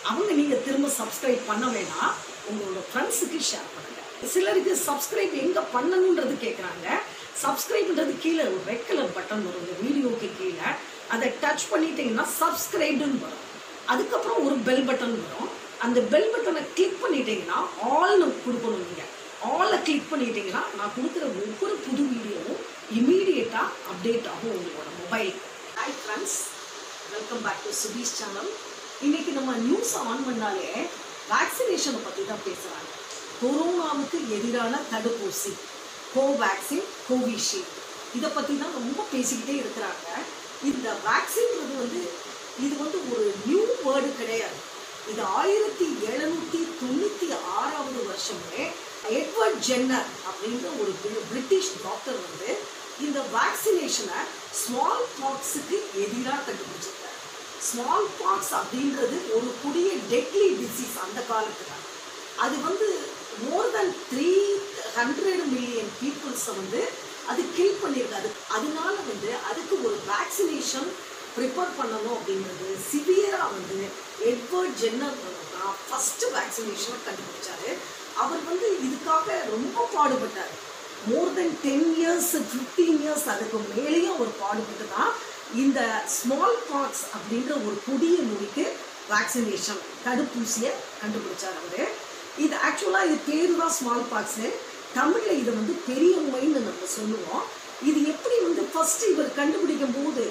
அவங்க நீங்க திரும்ப சப்ஸ்கிரைப் பண்ண வேணாம் உங்களோட ஃப்ரெண்ட்ஸுக்கு ஷேர் பண்ணுங்க சிலருக்கு சப்ஸ்கிரைப் எங்க பண்ணணுன்றது கேட்குறாங்க சப்ஸ்கிரைப்ன்றது கீழே ஒரு ரெட் கலர் பட்டன் வரும் இந்த வீடியோக்கு கீழே அதை டச் பண்ணிட்டீங்கன்னா சப்ஸ்கிரைப்டுன்னு வரும் அதுக்கப்புறம் ஒரு பெல் பட்டன் வரும் அந்த பெல் பட்டனை கிளிக் பண்ணிட்டீங்கன்னா ஆல்னு கொடுக்கணும் நீங்கள் ஆலை கிளிக் பண்ணிட்டீங்கன்னா நான் கொடுக்குற ஒவ்வொரு புது வீடியோவும் இமீடியட்டாக அப்டேட் ஆகும் உங்களோட mobile hi friends welcome back to Subi's channel இன்னைக்கு நம்ம நியூஸ் ஆன் பண்ணாலே வேக்சினேஷனை பற்றி தான் பேசுகிறாங்க கொரோனாவுக்கு எதிரான தடுப்பூசி கோவேக்சின் கோவிஷீல்டு இதை பற்றி தான் ரொம்ப பேசிக்கிட்டே இருக்கிறாங்க இந்த வேக்சின்றது வந்து இது வந்து ஒரு நியூ வேர்டு கிடையாது இது ஆயிரத்தி எழுநூத்தி தொண்ணூத்தி ஆறாவது வருஷமே எட்வர்ட் ஜென்னர் அப்படின்ற ஒரு பிரி- பிரிட்டிஷ் டாக்டர் வந்து இந்த வேக்சினேஷனை ஸ்மால் பாக்ஸுக்கு எதிராக கண்டுபிடிச்சிருக்காரு ஸ்மால் பாக்ஸ் அப்படின்றது ஒரு கொடிய டெட்லி டிசீஸ் அந்த காலத்துல அது வந்து more than three hundred million பீப்புள்ஸை வந்து அது கில் பண்ணியிருக்காது அதனால வந்து அதுக்கு ஒரு வேக்சினேஷன் ப்ரிப்பேர் பண்ணணும் அப்படின்றது சிவியராக வந்து எட்வர்ட் ஜென்னர் தான் ஃபஸ்ட்டு வேக்சினேஷனை கண்டுபிடிச்சாரு அவர் வந்து இதுக்காக ரொம்ப பாடுபட்டார் more than ten years fifteen years அதுக்கு மேலேயும் அவர் பாடுபட்டு தான் இந்த ஸ்மால் பாக்ஸ் அப்படின்ற ஒரு கொடிய நோய்க்கு வேக்சினேஷன் தடுப்பூசியை கண்டுபிடிச்சார் அவர் இது ஆக்சுவலாக இது பேர் தான் ஸ்மால் பாக்ஸு தமிழில் இதை வந்து பெரிய நோய்னு நம்ம சொல்லுவோம் இது எப்படி வந்து ஃபர்ஸ்ட் இவர் கண்டுபிடிக்கும் போது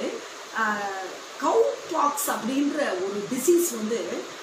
கவு பாக்ஸ் அப்படின்ற ஒரு டிசீஸ் வந்து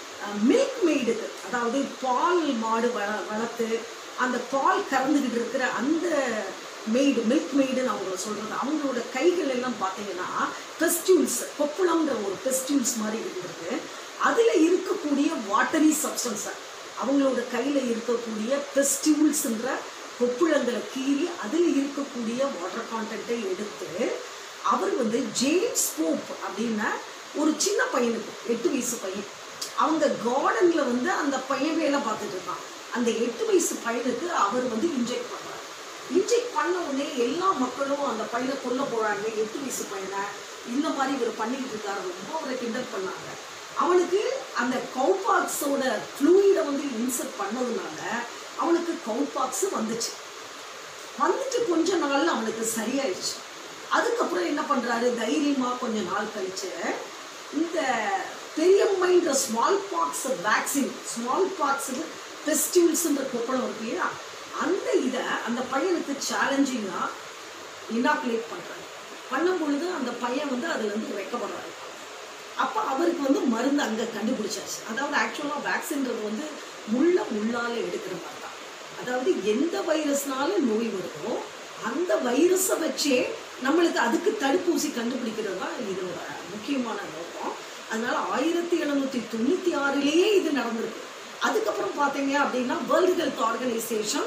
மில்க் மெய்டுக்கு அதாவது பால் மாடு வள வளர்த்து அந்த பால் கறந்துக்கிட்டு இருக்கிற அந்த மெய்டு மில்க் மெய்டுன்னு அவங்க சொல்கிறது அவங்களோட கைகள் எல்லாம் பார்த்தீங்கன்னா பெஸ்டியூல்ஸ் கொப்புளம்ன்ற ஒரு பெஸ்டியூல்ஸ் மாதிரி இருந்திருக்கு அதில் இருக்கக்கூடிய வாட்டரி சப்ஸ்டன்ஸை அவங்களோட கையில் இருக்கக்கூடிய பெஸ்டியூல்ஸ்ன்ற கொப்புளங்களை கீறி அதில் இருக்கக்கூடிய வாட்டர் கான்டென்ட்டை எடுத்து அவர் வந்து ஜேம்ஸ் போப் அப்படின்னா ஒரு சின்ன பையனுக்கு எட்டு வயசு பையன் அவங்க கார்டனில் வந்து அந்த பையன் வேலை பார்த்துட்டு இருக்கான் அந்த எட்டு வயசு பையனுக்கு அவர் வந்து இன்ஜெக்ட் பண்ணுறாரு இன்ஜெக்ட் பண்ண உடனே எல்லா மக்களும் அந்த பையனை கொல்ல போகிறாங்க எட்டு வயசு பையனை இந்த மாதிரி இவர் பண்ணிக்கிட்டு இருக்காரு ரொம்ப அவரை கிண்டல் பண்ணாங்க அவனுக்கு அந்த கவுபாக்ஸோட ஃப்ளூயிடை வந்து இன்சர்ட் பண்ணதுனால அவனுக்கு கவுபாக்ஸ் வந்துச்சு வந்துட்டு கொஞ்ச நாள்ல அவனுக்கு சரியாயிடுச்சு அதுக்கப்புறம் என்ன பண்றாரு தைரியமா கொஞ்ச நாள் கழிச்சு இந்த பெரியம்மைன்ற smallpox vaccine smallpox பெஸ்டிவல்ஸ்ன்ற கொப்பளம் இருக்கு இல்லையா அந்த இதை அந்த பையனுக்கு சேலஞ்சிங்காக இனாக்குலேட் பண்றாரு பண்ணும் பொழுது அந்த பையன் வந்து அதுல இருந்து ரெக்கவர் ஆகிடும் அப்போ அவருக்கு வந்து மருந்து அங்கே கண்டுபிடிச்சாச்சு அதாவது ஆக்சுவலாக வேக்சின்றது வந்து முள்ள முள்ளால் எடுக்கிற மாதிரி தான் அதாவது எந்த வைரஸ்னால நோய் வருதோ அந்த வைரஸை வச்சே நம்மளுக்கு அதுக்கு தடுப்பூசி கண்டுபிடிக்கிறது தான் இதோட முக்கியமான நோக்கம் அதனால ஆயிரத்தி எழுநூற்றி தொண்ணூற்றி ஆறுலேயே இது நடந்திருக்கு அதுக்கப்புறம் பார்த்தீங்க அப்படின்னா World Health Organization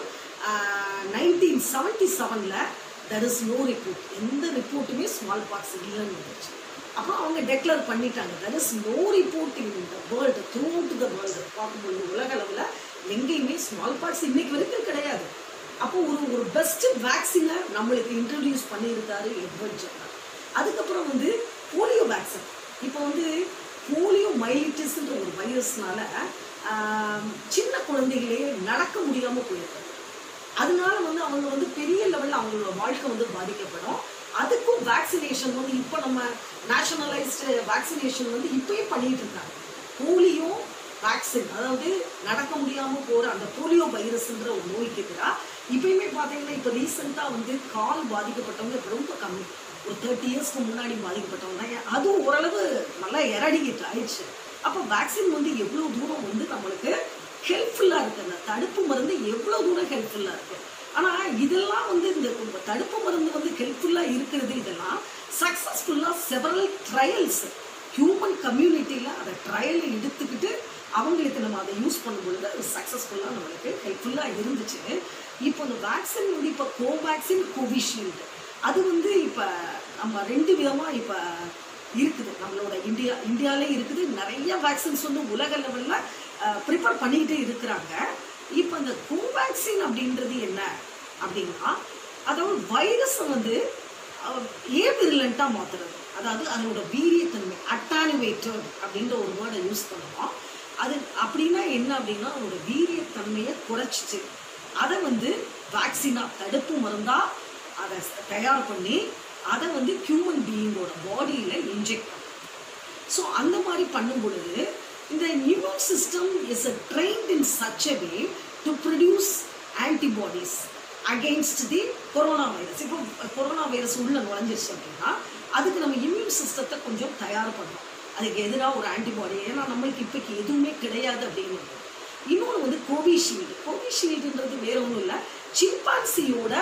nineteen seventy செவனில் தட் இஸ் நோ ரிப்போர்ட் எந்த ரிப்போர்ட்டுமே ஸ்மால் பாக்ஸ் இல்லைன்னு வந்துச்சு அப்புறம் அவங்க டெக்ளேர் பண்ணிட்டாங்க that is no report in the world through to the world பார்க்கும்போது உலக அளவில் எங்கேயுமே ஸ்மால் பாக்ஸ் இன்னைக்கு வரைக்கும் கிடையாது அப்போ ஒரு ஒரு பெஸ்ட் வேக்சினை நம்மளுக்கு இன்ட்ரடியூஸ் பண்ணியிருக்காரு எட்வர்ட் ஜென்னர் அதுக்கப்புறம் வந்து போலியோ வேக்சின் இப்போ வந்து போலியோ மைலிட்டிஸ்ன்ற ஒரு வைரஸ்னால ஆம், சின்ன குழந்தைகளே நடக்க முடியாமல் போயிருக்காங்க அதனால வந்து அவங்க வந்து பெரிய லெவலில் அவங்களோட வாழ்க்கை வந்து பாதிக்கப்படும் அதுக்கும் வேக்சினேஷன் வந்து இப்போ நம்ம நேஷனலைஸ்டு வேக்சினேஷன் வந்து இப்பயே பண்ணிட்டு இருக்காங்க போலியோ வேக்சின் அதாவது நடக்க முடியாமல் போகிற அந்த போலியோ வைரஸ்ன்ற ஒரு நோய்க்கு எதிராக இப்பயுமே பார்த்தீங்கன்னா இப்போ ரீசெண்டாக வந்து கால் பாதிக்கப்பட்டவங்க ரொம்ப கம்மி ஒரு தேர்ட்டி இயர்ஸ்க்கு முன்னாடி பாதிக்கப்பட்டவங்க தான் அதுவும் ஓரளவு நல்லா எரடிகேட் ஆயிடுச்சு அப்போ வேக்சின் வந்து எவ்வளோ தூரம் வந்து நம்மளுக்கு ஹெல்ப்ஃபுல்லாக இருக்குது அந்த தடுப்பு மருந்து எவ்வளோ தூரம் ஹெல்ப்ஃபுல்லாக இருக்குது ஆனால் இதெல்லாம் வந்து இந்த தடுப்பு மருந்து வந்து ஹெல்ப்ஃபுல்லாக இருக்கிறது இதெல்லாம் சக்ஸஸ்ஃபுல்லாக செவரல் ட்ரையல்ஸ் ஹியூமன் கம்யூனிட்டியில் அதை ட்ரையல் எடுத்துக்கிட்டு அவங்களுக்கு நம்ம அதை யூஸ் பண்ணும்பொழுது அது சக்ஸஸ்ஃபுல்லாக நம்மளுக்கு ஹெல்ப்ஃபுல்லாக இருந்துச்சு இப்போ இந்த வேக்சின் வந்து இப்போ கோவேக்சின் கோவிஷீல்டு அது வந்து இப்போ நம்ம ரெண்டு விதமாக இப்போ இருக்குது நம்மளோட இந்தியா இந்தியாவிலே இருக்குது நிறைய வேக்சின்ஸ் வந்து உலக லெவலில் ப்ரிப்பேர் பண்ணிக்கிட்டே இருக்கிறாங்க இப்போ இந்த கோவேக்சின் அப்படின்றது என்ன அப்படின்னா அதாவது வைரஸை வந்து ஏவிரிலண்ட்டாக மாற்றுறது அதாவது அதனோட வீரியத்தன்மை அட்டானுவேட்டட் அப்படின்ற ஒரு வேர்டை யூஸ் பண்ணுவோம் அது அப்படின்னா என்ன அப்படின்னா அதோட வீரியத்தன்மையை குறைச்சிச்சு அதை வந்து வேக்சினா தடுப்பு மருந்தா அதை தயார் பண்ணி அதை வந்து ஹியூமன் பீயிங்கோட பாடியில் இன்ஜெக்ட் பண்ணும் ஸோ அந்த மாதிரி பண்ணும் பொழுது இந்த immune system is a trained in such a way to produce antibodies against the coronavirus இப்போ கொரோனா வைரஸ் உள்ள நுழைஞ்சிருச்சு அப்படின்னா அதுக்கு நம்ம இம்யூன் சிஸ்டத்தை கொஞ்சம் தயார் பண்ணணும் அதுக்கு எதிராக ஒரு ஆன்டிபாடி ஏன்னா நம்மளுக்கு இப்போக்கு எதுவுமே கிடையாது அப்படின்னு இன்னொன்று வந்து கோவிஷீல்டு கோவிஷீல்டுன்றது வேற ஒன்றும் இல்லை சிம்பான்சியோட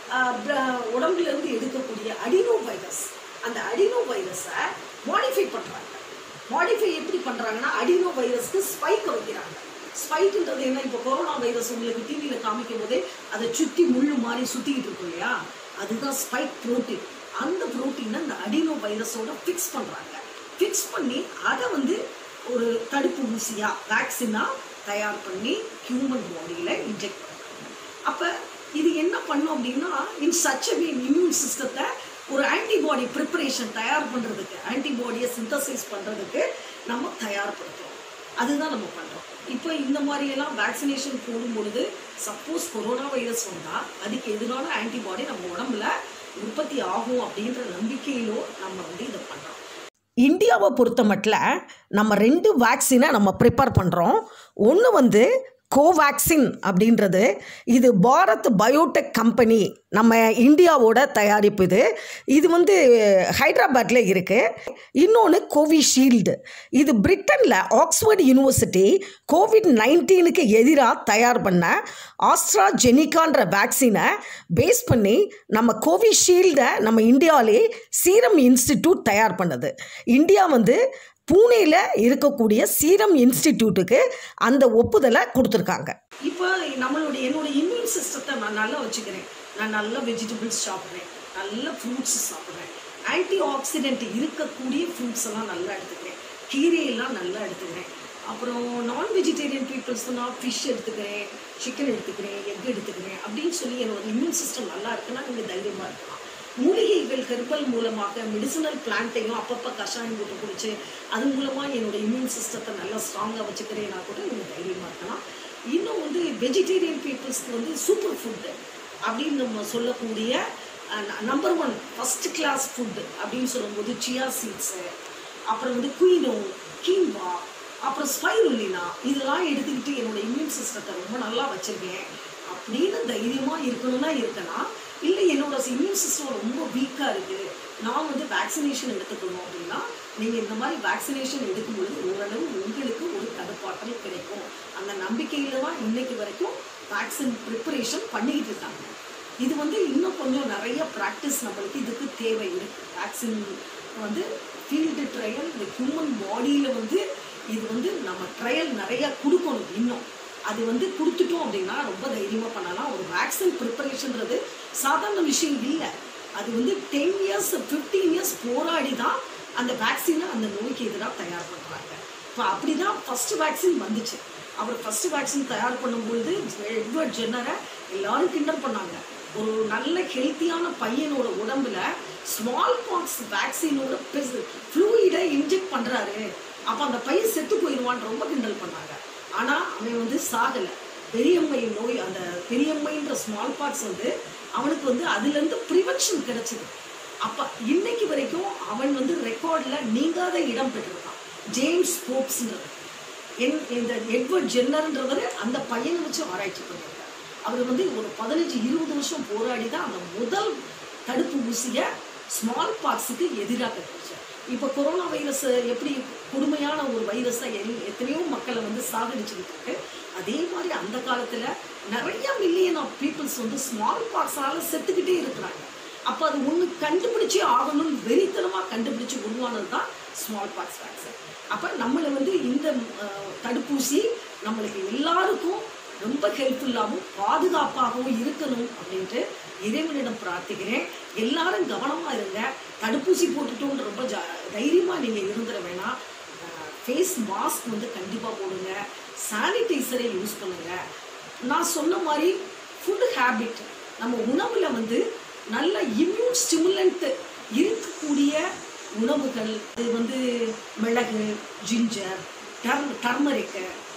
உடம்புல இருந்து எடுக்கக்கூடிய அடினோ வைரஸ் அந்த அடினோ வைரஸை மாடிஃபை பண்ணுறாங்க மாடிஃபை எப்படி பண்ணுறாங்கன்னா அடினோ வைரஸ்க்கு ஸ்பைக் வைக்கிறாங்க ஸ்பைக்குன்றது என்ன இப்போ கொரோனா வைரஸ் உங்களுக்கு டிவியில் காமிக்கும் போதே அதை சுற்றி முள்ளு மாதிரி சுற்றிக்கிட்டு இருக்கும் இல்லையா அதுதான் ஸ்பைக் ப்ரோட்டீன் அந்த ப்ரோட்டீனை அந்த அடினோ வைரஸோட ஃபிக்ஸ் பண்ணுறாங்க ஃபிக்ஸ் பண்ணி அதை வந்து ஒரு தடுப்பு ஊசியாக வேக்சினாக தயார் பண்ணி ஹியூமன் பாடியில் இன்ஜெக்ட் பண்ணுறாங்க அப்போ இது என்ன பண்ணும் அப்படின்னா இன் சச் அ வே இம்யூன் சிஸ்டத்தை ஒரு ஆன்டிபாடி ப்ரிப்பரேஷன் தயார் பண்ணுறதுக்கு ஆன்டிபாடியை சிந்தசைஸ் பண்ணுறதுக்கு நம்ம தயார்படுத்துகிறோம் அதுதான் நம்ம பண்ணுறோம் இப்போ இந்த மாதிரியெல்லாம் வேக்சினேஷன் போடும் பொழுது சப்போஸ் கொரோனா வைரஸ் வந்தால் அதுக்கு எதிரான ஆன்டிபாடி நம்ம உடம்புல உற்பத்தி ஆகும் அப்படின்ற நம்பிக்கையிலோ நம்ம வந்து இதை பண்ணுறோம் இந்தியாவை பொறுத்த மட்டும் நம்ம ரெண்டு வேக்சினை நம்ம ப்ரிப்பேர் பண்ணுறோம் ஒன்று வந்து கோவேக்சின் அப்படின்றது இது பாரத் பயோடெக் கம்பெனி நம்ம இந்தியாவோட தயாரிப்பு இது இது வந்து ஹைதராபாத்தில் இருக்குது இன்னொன்று கோவிஷீல்டு இது பிரிட்டனில் ஆக்ஸ்ஃபோர்ட் யூனிவர்சிட்டி கோவிட் நைன்டீனுக்கு எதிராக தயார் பண்ண ஆஸ்ட்ராஜெனிகான்ற வேக்சினை பேஸ் பண்ணி நம்ம கோவிஷீல்டை நம்ம இந்தியாவிலே சீரம் இன்ஸ்டிடியூட் தயார் பண்ணுது இந்தியா வந்து பூனேயில் இருக்கக்கூடிய சீரம் இன்ஸ்டிடியூட்டுக்கு அந்த ஒப்புதலை கொடுத்துருக்காங்க இப்போ நம்மளுடைய என்னோட இம்யூன் சிஸ்டத்தை நான் நல்லா வச்சுக்கிறேன் நான் நல்ல வெஜிடபிள்ஸ் சாப்பிட்றேன் நல்ல ஃப்ரூட்ஸ் சாப்பிட்றேன் ஆன்டி ஆக்சிடென்ட் இருக்கக்கூடிய ஃப்ரூட்ஸ் எல்லாம் நல்லா எடுத்துக்கிறேன் கீரையெல்லாம் நல்லா எடுத்துக்கிறேன் அப்புறம் நான் வெஜிடேரியன் பீப்புள்ஸ்னால் ஃபிஷ் எடுத்துக்கிறேன் சிக்கன் எடுத்துக்கிறேன் எக் எடுத்துக்கிறேன் அப்படின்னு சொல்லி என்னோட இம்யூன் சிஸ்டம் நல்லா இருக்குன்னா நீங்கள் தைரியமாக இருக்கலாம் மூலிகைகள் ஹெர்பல் மூலமாக மெடிசினல் பிளான்ட்டையும் அப்பப்போ கஷாயம் போட்டு குடிச்சு அது மூலமாக என்னோட இம்யூன் சிஸ்டத்தை நல்லா ஸ்ட்ராங்காக வச்சுக்கிறேன்னா கூட நீங்கள் தைரியமாக இருக்கலாம் இன்னும் வந்து வெஜிடேரியன் பீப்புள்ஸ்க்கு வந்து சூப்பர் ஃபுட்டு அப்படின்னு நம்ம சொல்லக்கூடிய number one first class food அப்படின்னு சொல்லும்போது சியா சீட்ஸு அப்புறம் வந்து குயினோ கீம்பா அப்புறம் ஸ்பைருலினா இதெல்லாம் எடுத்துக்கிட்டு என்னோட இம்யூன் சிஸ்டத்தை ரொம்ப நல்லா வச்சுருக்கேன் அப்படின்னு தைரியமாக இருக்கணும்னா இருக்கலாம் இல்லை என்னோட இம்யூன் சிஸ்டம் ரொம்ப வீக்காக இருக்குது நான் வந்து வேக்சினேஷன் எடுத்துக்கணும் அப்படின்னா நீங்கள் இந்த மாதிரி வேக்சினேஷன் எடுக்கும் பொழுது ஓரளவு உங்களுக்கு ஒரு தடுப்பாற்றல் கிடைக்கும் அந்த நம்பிக்கையில் தான் இன்னைக்கு வரைக்கும் வேக்சின் ப்ரிப்பரேஷன் பண்ணிக்கிட்டு இருக்காங்க இது வந்து இன்னும் கொஞ்சம் நிறைய ப்ராக்டிஸ் நம்மளுக்கு இதுக்கு தேவை இருக்குது வேக்சின் வந்து ஃபீல்டு ட்ரையல் இந்த ஹியூமன் பாடியில் வந்து இது வந்து நம்ம ட்ரையல் நிறையா கொடுக்கணும் இன்னும் அது வந்து கொடுத்துட்டோம் அப்படின்னா ரொம்ப தைரியமாக பண்ணலாம் ஒரு வேக்சின் ப்ரிப்பரேஷன்றது சாதாரண விஷயம் இல்லை அது வந்து டென் இயர்ஸ் ஃபிஃப்டீன் இயர்ஸ் போராடி தான் அந்த வேக்சினை அந்த நோய்க்கு எதிராக தயார் பண்ணுறாங்க இப்போ அப்படி தான் ஃபஸ்ட்டு வேக்சின் வந்துச்சு அவர் ஃபஸ்ட்டு வேக்சின் தயார் பண்ணும்பொழுது எட்வர்ட் ஜென்னரை எல்லாரும் கிண்டல் பண்ணாங்க ஒரு நல்ல ஹெல்த்தியான பையனோட உடம்புல ஸ்மால் பாக்ஸ் வேக்சினோட ஃப்ளூயிடை இன்ஜெக்ட் பண்ணுறாரு அப்போ அந்த பையன் செத்து போயிடுவான்னு ரொம்ப கிண்டல் பண்ணாங்க ஆனால் அவன் வந்து சாகலை பெரியம்மை நோய் அந்த பெரியம்மைன்ற ஸ்மால் பாக்ஸ் வந்து அவனுக்கு வந்து அதுலேருந்து ப்ரிவென்ஷன் கிடைச்சிது அப்போ இன்னைக்கு வரைக்கும் அவன் வந்து ரெக்கார்டில் நீங்காத இடம் பெற்றிருக்கான் ஜேம்ஸ் போப்ஸ்ன்றது என் இந்த எட்வர்ட் ஜென்னர்ன்றவர் அந்த பையனை வச்சு ஆராய்ச்சி பண்ணியிருக்கார் அவர் வந்து ஒரு பதினஞ்சு இருபது வருஷம் போராடி தான் அந்த முதல் தடுப்பு ஊசியை ஸ்மால் பாக்ஸுக்கு எதிராக கட்டுச்சார் இப்போ கொரோனா வைரஸ் எப்படி கொடுமையான ஒரு வைரஸை எத்தனையோ மக்களை வந்து சாகடிச்சுக்கிட்டு இருக்கு அதே மாதிரி அந்த காலத்தில் நிறைய மில்லியன் ஆஃப் பீப்புள்ஸ் வந்து ஸ்மால் பாக்ஸால் செத்துக்கிட்டே இருக்கிறாங்க அப்போ அது ஒன்று கண்டுபிடிச்சே ஆகணும்னு வெறித்தனமாக கண்டுபிடிச்சு உருவானது தான் ஸ்மால் பாக்ஸ் வேக்சின் அப்போ நம்மளை வந்து இந்த தடுப்பூசி நம்மளுக்கு எல்லாருக்கும் ரொம்ப ஹெல்ப்ஃபுல்லாகவும் பாதுகாப்பாகவும் இருக்கணும் அப்படின்ட்டு இறைவனிடம் பிரார்த்திக்கிறேன் எல்லாரும் கவனமாக இருங்க தடுப்பூசி போட்டுட்டோன்னு ரொம்ப ஜா தைரியமாக நீங்கள் இருந்துட வேணாம் ஃபேஸ் மாஸ்க் வந்து கண்டிப்பாக போடுங்க சானிடைசரை யூஸ் பண்ணுங்கள் நான் சொன்ன மாதிரி ஃபுட் ஹேபிட் நம்ம உணவில் வந்து நல்ல இம்யூன் ஸ்டிமுலண்ட் இருக்கக்கூடிய உணவுகள் இது வந்து மிளகு ஜிஞ்சர் டர்ம் டர்மரிக்கு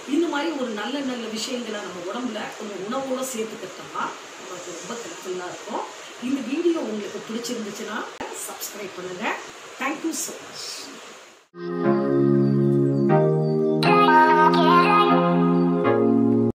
இந்த மாதிரி ஒரு நல்ல நல்ல விஷயங்களை நம்ம உடம்புல கொஞ்சம் உணவோட சேர்த்துக்கிட்டோம்னா நமக்கு ரொம்ப ஹெல்ப்ஃபுல்லாக இருக்கும் இந்த வீடியோ உங்களுக்கு பிடிச்சிருந்துச்சுன்னா சப்ஸ்கிரைப் பண்ணுங்கள் தேங்க்யூ ஸோ மச்